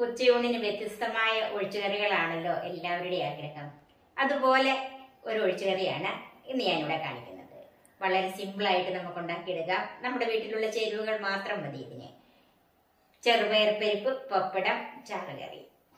ഉച്ചയൂണിന് വ്യത്യസ്തമായ ഒഴിച്ചുകറികളാണല്ലോ എല്ലാവരുടെയും ആഗ്രഹം അതുപോലെ ഒരു ഒഴിച്ചുകറിയാണ് ഇന്ന് ഞാനിവിടെ കാണിക്കുന്നത് വളരെ സിമ്പിളായിട്ട് നമുക്ക് ഉണ്ടാക്കിയെടുക്കാം നമ്മുടെ വീട്ടിലുള്ള ചേരുവകൾ മാത്രം മതി ഇതിന് ചെറുപയർ പരിപ്പ് പപ്പടം ചാറുകറി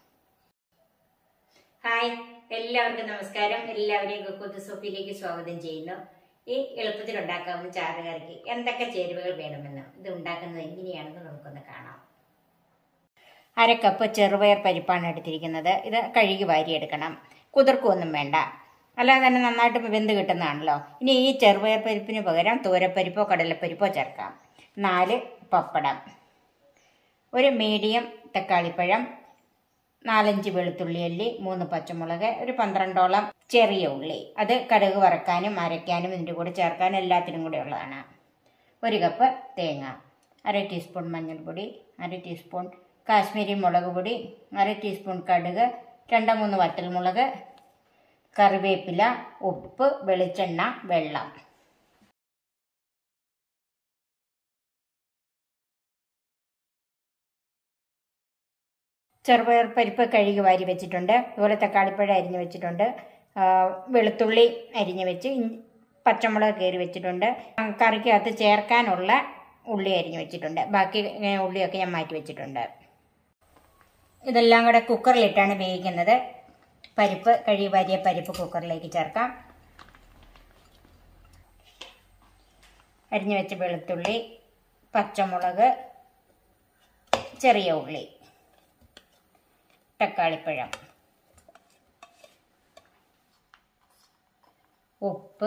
ഹായ് എല്ലാവർക്കും നമസ്കാരം എല്ലാവരെയും കുക്കുത്ത് സോപ്പിയിലേക്ക് സ്വാഗതം ചെയ്യുന്നു ഈ എളുപ്പത്തിൽ ഉണ്ടാക്കാവുന്ന ചാറുകറിക്ക് എന്തൊക്കെ ചേരുവകൾ വേണമെന്ന് ഇത് ഉണ്ടാക്കുന്നത് എങ്ങനെയാണെന്ന് നമുക്കൊന്ന് കാണാം അര കപ്പ് ചെറുപയർ പരിപ്പാണ് എടുത്തിരിക്കുന്നത് ഇത് കഴുകി വാരിയെടുക്കണം കുതിർക്കൊന്നും വേണ്ട അല്ലാതെ തന്നെ നന്നായിട്ട് വെന്ത് കിട്ടുന്നതാണല്ലോ ഇനി ഈ ചെറുപയർ പരിപ്പിന് പകരം തൂരപ്പരിപ്പോ കടലപ്പരിപ്പോ ചേർക്കാം നാല് പപ്പടം ഒരു മീഡിയം തക്കാളിപ്പഴം നാലഞ്ച് വെളുത്തുള്ളി അല്ലി മൂന്ന് പച്ചമുളക് ഒരു പന്ത്രണ്ടോളം ചെറിയ ഉള്ളി അത് കടുക് വറക്കാനും അരയ്ക്കാനും ഇതിൻ്റെ കൂടെ ചേർക്കാനും എല്ലാത്തിനും കൂടെ ഉള്ളതാണ് ഒരു കപ്പ് തേങ്ങ അര ടീസ്പൂൺ മഞ്ഞൾപ്പൊടി അര ടീസ്പൂൺ കാശ്മീരി മുളക് പൊടി അര ടീസ്പൂൺ കടുക് രണ്ട് മൂന്ന് വറ്റൽമുളക് കറിവേപ്പില ഉപ്പ് വെളിച്ചെണ്ണ വെള്ളം ചെറുപയർ പരിപ്പ് കഴുകി വാരി വെച്ചിട്ടുണ്ട് അതുപോലെ തക്കാളിപ്പഴം അരിഞ്ഞ് വെച്ചിട്ടുണ്ട് ആ, വെളുത്തുള്ളി അരിഞ്ഞ് വെച്ച് ഇഞ്ചി- പച്ചമുളക് കയറി വെച്ചിട്ടുണ്ട് ആ, കറിക്കകത്ത് ചേർക്കാനുള്ള ഉള്ളി അരിഞ്ഞ് വെച്ചിട്ടുണ്ട് ബാക്കി ഏ, ഉള്ളിയൊക്കെ ഞാൻ മാറ്റി വെച്ചിട്ടുണ്ട് ഇതെല്ലാം കൂടെ കുക്കറിലിട്ടാണ് വേവിക്കുന്നത് പരിപ്പ് കഴുകി വാരിയ പരിപ്പ് കുക്കറിലേക്ക് ചേർക്കാം അരിഞ്ഞു വെച്ച വെളുത്തുള്ളി പച്ചമുളക് ചെറിയ ഉള്ളി തക്കാളിപ്പഴം ഉപ്പ്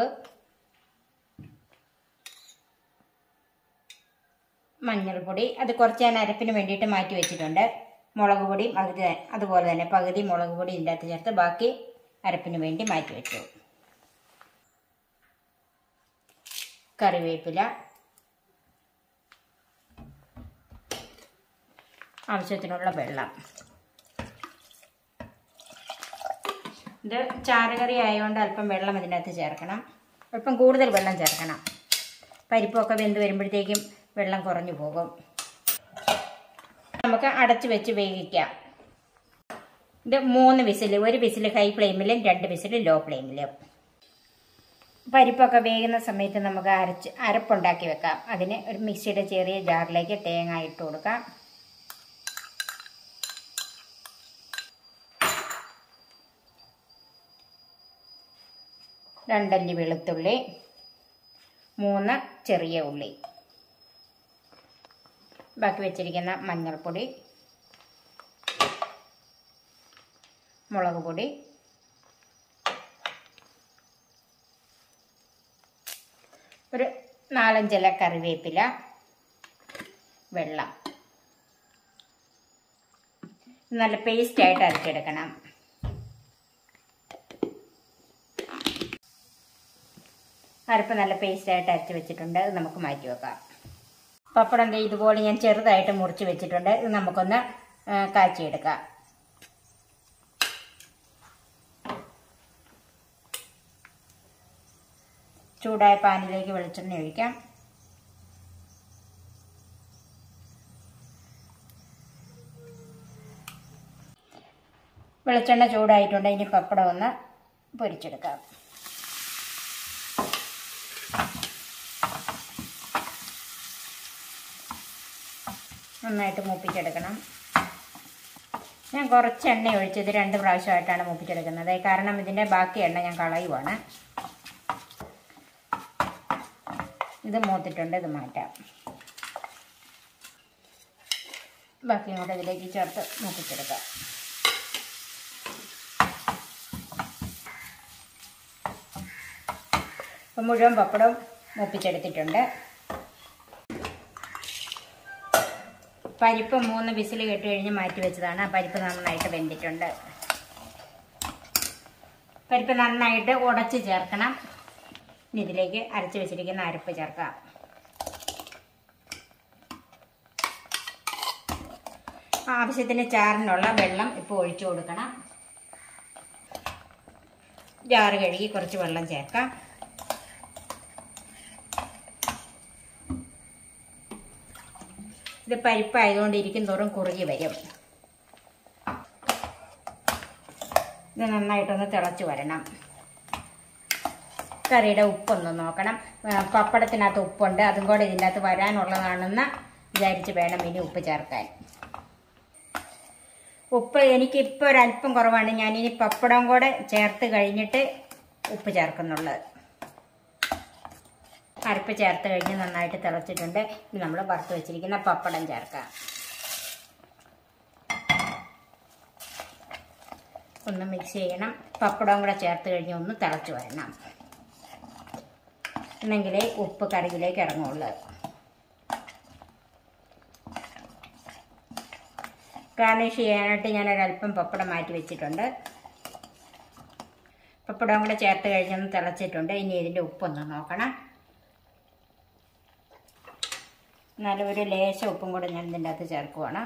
മഞ്ഞൾപ്പൊടി അത് കുറച്ച് ഞാൻ അരപ്പിന് വേണ്ടിയിട്ട് മാറ്റി വെച്ചിട്ടുണ്ട് മുളക് പൊടി പകുതി അതുപോലെ തന്നെ പകുതി മുളക് പൊടി ഇതിൻ്റെ അകത്ത് ചേർത്ത് ബാക്കി അരപ്പിന് വേണ്ടി മാറ്റി വെച്ചു കറിവേപ്പില ആവശ്യത്തിനുള്ള വെള്ളം ഇത് ചാറുകറി ആയതുകൊണ്ട് അല്പം വെള്ളം ഇതിനകത്ത് ചേർക്കണം അല്പം കൂടുതൽ വെള്ളം ചേർക്കണം പരിപ്പൊക്കെ വെന്ത് വരുമ്പോഴത്തേക്കും വെള്ളം കുറഞ്ഞു പോകും നമുക്ക് അടച്ചു വെച്ച് വേവിക്കാം ഇത് മൂന്ന് വിസിൽ ഒരു വിസിൽ ഹൈ ഫ്ലെയിമിലും രണ്ട് വിസിൽ ലോ ഫ്ലെയിമിലും പരിപ്പൊക്കെ വേകുന്ന സമയത്ത് നമുക്ക് അരച്ച് അരപ്പുണ്ടാക്കി വെക്കാം അതിന് ഒരു മിക്സിയുടെ ചെറിയ ജാറിലേക്ക് തേങ്ങ ഇട്ട് കൊടുക്കാം രണ്ടല്ലി വെളുത്തുള്ളി മൂന്ന് ചെറിയ ഉള്ളി ബാക്കി വെച്ചിരിക്കുന്ന മഞ്ഞൾപ്പൊടി മുളക് പൊടി ഒരു നാലഞ്ചില കറിവേപ്പില വെള്ളം നല്ല പേസ്റ്റായിട്ട് അരച്ചെടുക്കണം അരപ്പ് നല്ല പേസ്റ്റായിട്ട് അരച്ച് വെച്ചിട്ടുണ്ട് ഇത് നമുക്ക് മാറ്റി വെക്കാം പപ്പടം ദേ ഇതുപോലെ ഞാൻ ചെറുതായിട്ട് മുറിച്ച് വെച്ചിട്ടുണ്ട് ഇത് നമുക്കൊന്ന് ആ, കാച്ചിയെടുക്കാം ചൂടായ പാനിലേക്ക് വെളിച്ചെണ്ണ ഒഴിക്കാം വെളിച്ചെണ്ണ ചൂടായിട്ടുണ്ട് ഇനി പപ്പടം ഒന്ന് പൊരിച്ചെടുക്കാം നന്നായിട്ട് മൂപ്പിച്ചെടുക്കണം ഞാൻ കുറച്ച് എണ്ണ ഒഴിച്ചത് രണ്ട് പ്രാവശ്യമായിട്ടാണ് മൂപ്പിച്ചെടുക്കുന്നത് കാരണം ഇതിൻ്റെ ബാക്കി എണ്ണ ഞാൻ കളയുവാണ് ഇത് മൂത്തിട്ടുണ്ട് ഇത് മാറ്റാം ബാക്കിയും കൂടെ ഇതിലേക്ക് ചേർത്ത് മൂപ്പിച്ചെടുക്കാം അപ്പം മുഴുവൻ പപ്പടം മൂപ്പിച്ചെടുത്തിട്ടുണ്ട് പരിപ്പ് മൂന്ന് വിസിൽ കേട്ട് കഴിഞ്ഞ് മാറ്റി വെച്ചതാണ് ആ പരിപ്പ് നന്നായിട്ട് വെന്തിട്ടുണ്ട് പരിപ്പ് നന്നായിട്ട് ഉടച്ച് ചേർക്കണം ഇനി ഇതിലേക്ക് അരച്ച് വെച്ചിരിക്കുന്ന അരപ്പ് ചേർക്കാം ആവശ്യത്തിന് ചാറിനുള്ള വെള്ളം ഇപ്പോൾ ഒഴിച്ചു കൊടുക്കണം ജാറ് കഴുകി കുറച്ച് വെള്ളം ചേർക്കാം ഇത് പരിപ്പായതുകൊണ്ട് ഇരിക്കും തോറും കുറുകി വരും ഇത് നന്നായിട്ടൊന്ന് തിളച്ച് വരണം കറിയുടെ ഉപ്പൊന്ന് നോക്കണം ആ, പപ്പടത്തിനകത്ത് ഉപ്പുണ്ട് അതും കൂടെ ഇതിൻ്റെ അകത്ത് വരാനുള്ളതാണെന്ന് വിചാരിച്ച് വേണം ഇനി ഉപ്പ് ചേർക്കാൻ ഉപ്പ് എനിക്കിപ്പോൾ ഒരല്പം കുറവാണ് ഞാനിനി പപ്പടം കൂടെ ചേർത്ത് കഴിഞ്ഞിട്ട് ഉപ്പ് ചേർക്കുന്നുള്ളത് അരപ്പ് ചേർത്ത് കഴിഞ്ഞ് നന്നായിട്ട് തിളച്ചിട്ടുണ്ട് ഇനി നമ്മൾ വറുത്ത് വെച്ചിരിക്കുന്ന പപ്പടം ചേർക്കാം ഒന്ന് മിക്സ് ചെയ്യണം പപ്പടവും കൂടെ ചേർത്ത് കഴിഞ്ഞ് ഒന്ന് തിളച്ച് വരണം എന്നെങ്കിലേ ഉപ്പ് കറിയിലേക്ക് ഇറങ്ങുള്ളൂ ഗാർണിഷ് ചെയ്യാനായിട്ട് ഞാൻ ഒരല്പം പപ്പടം മാറ്റി വെച്ചിട്ടുണ്ട് പപ്പടവും കൂടെ ചേർത്ത് കഴിഞ്ഞൊന്ന് തിളച്ചിട്ടുണ്ട് ഇനി ഇതിൻ്റെ ഉപ്പൊന്ന് നോക്കണം എന്നാലും ഒരു ലേശ ഉപ്പും കൂടെ ഞാൻ ഇതിൻ്റെ അകത്ത് ചേർക്കുവാണ്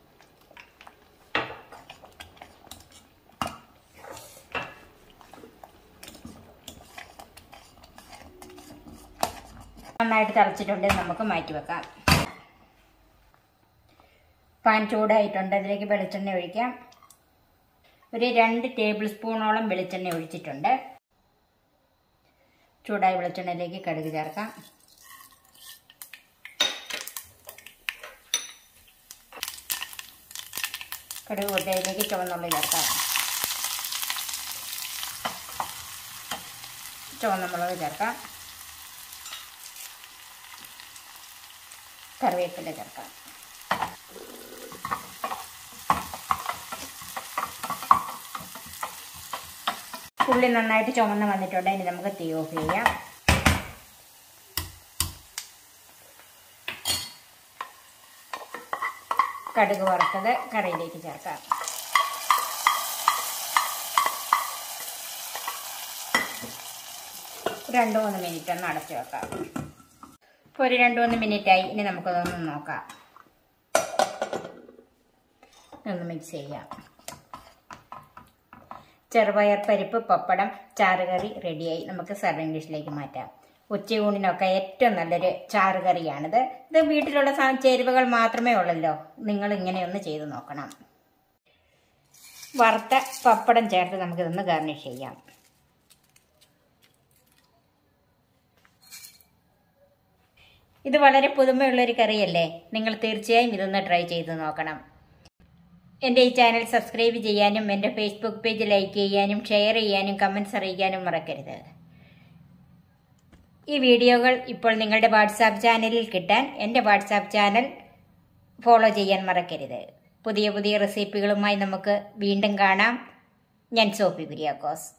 നന്നായിട്ട് തിളച്ചിട്ടുണ്ട് നമുക്ക് മാറ്റി വെക്കാം പാൻ ചൂടായിട്ടുണ്ട് അതിലേക്ക് വെളിച്ചെണ്ണ ഒഴിക്കാം ഒരു രണ്ട് ടേബിൾ സ്പൂണോളം വെളിച്ചെണ്ണ ഒഴിച്ചിട്ടുണ്ട് ചൂടായ വെളിച്ചെണ്ണയിലേക്ക് കടുക് ചേർക്കാം കടുക് പൊട്ടയിലേക്ക് ചുവന്നുള്ളി ചേർക്കാം ചുവന്ന മുളക് ചേർക്കാം കറിവേപ്പില ചേർക്കാം ഉള്ളി നന്നായിട്ട് ചുമന്ന് വന്നിട്ടുണ്ട് ഇനി നമുക്ക് തീ ഓഫ് ചെയ്യാം കടുക് വറുത്തത് കറിയിലേക്ക് ചേർക്കാം രണ്ട് മൂന്ന് മിനിറ്റ് ഒന്ന് അടച്ചു വെക്കാം ഇപ്പോൾ ഒരു രണ്ട് മൂന്ന് മിനിറ്റായി ഇനി നമുക്കതൊന്ന് നോക്കാം ഒന്ന് മിക്സ് ചെയ്യാം ചെറുപയർ പരിപ്പ് പപ്പടം ചാറുകറി റെഡിയായി നമുക്ക് സർവിംഗ് ഡിഷിലേക്ക് മാറ്റാം ഉച്ചയൂണിനൊക്കെ ഏറ്റവും നല്ലൊരു ചാറുകറിയാണിത് ഇത് വീട്ടിലുള്ള സാ- ചേരുവകൾ മാത്രമേ ഉള്ളല്ലോ നിങ്ങൾ ഇങ്ങനെയൊന്ന് ചെയ്ത് നോക്കണം വറുത്ത പപ്പടം ചേർത്ത് നമുക്കിതൊന്ന് ഗാർണിഷ് ചെയ്യാം ഇത് വളരെ പുതുമയുള്ളൊരു കറിയല്ലേ നിങ്ങൾ തീർച്ചയായും ഇതൊന്ന് ട്രൈ ചെയ്ത് നോക്കണം എൻ്റെ ഈ ചാനൽ സബ്സ്ക്രൈബ് ചെയ്യാനും എൻ്റെ ഫേസ്ബുക്ക് പേജ് ലൈക്ക് ചെയ്യാനും ഷെയർ ചെയ്യാനും കമൻറ്റ്സ് അറിയിക്കാനും മറക്കരുത് ഈ വീഡിയോകൾ ഇപ്പോൾ നിങ്ങളുടെ വാട്സാപ്പ് ചാനലിൽ കിട്ടാൻ എൻ്റെ വാട്സാപ്പ് ചാനൽ ഫോളോ ചെയ്യാൻ മറക്കരുത് പുതിയ പുതിയ റെസിപ്പികളുമായി നമുക്ക് വീണ്ടും കാണാം ഞാൻ സോഫി കുര്യാക്കോസ്